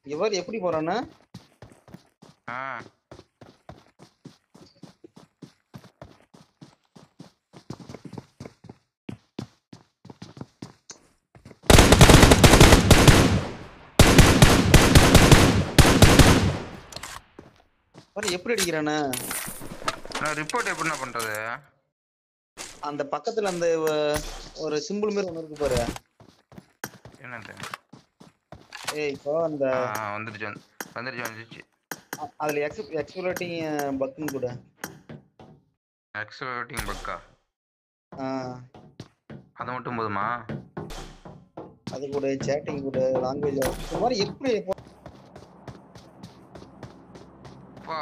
இவர் எப்படி போறானா ஆ இவர் எப்படி அடிக்கிறானா நான் ரிப்போர்ட் எப்படிண்ணா பண்றது அந்த பக்கத்துல அந்த அஹ், ஒரு சிம்பிள் மாதிரி ஒண்ணு இருக்கு பாரு என்னது ஏய் இப்போ அந்த ஆ வந்துடுச்சு வந்து- வந்துடுச்சு வந்துடுச்சு அ- அதுல எக்ஸ் எக்ஸ்ப்ளோட்டிங் பக்குன்னு கூட எக்ஸலோட்டிங் பக்கா ஆ, அது மட்டும் போதுமா அது கூட சேட்டிங் கூட லாங்குவேஜ் இந்த மாதிரி எப்படி போ- பா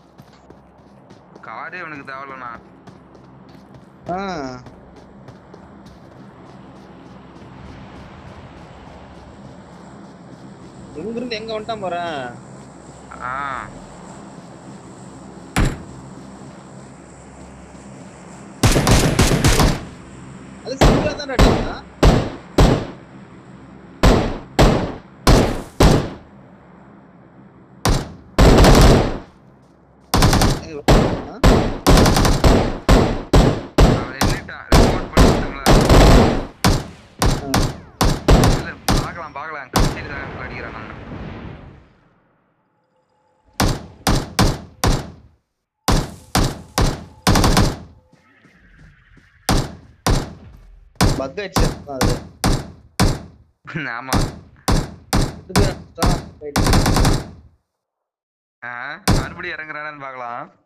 காரே அவனுக்கு தேவையில்லண்ணா ஆ எங்க இருந்து எங்க வந்துட்டான் போறேன் ஆ அது சிம்பிளா தான் அடிக்கிறான் ஏய், ஆ? அவன் நின்னுட்டான் ரிப்போர்ட் பண்ணிட்டோம்ல ஆ. இல்ல பார்க்கலாம் பார்க்கலாம் கம்பெனி தான் அடிக்கிறான் நான் பக் ஆயிடுச்சு அதான் அது ஆமா ரெண்டு பேரும் extra போயிட்டு. ஆ மறுபடியும் இறங்குறானான்னு பார்க்கலாம்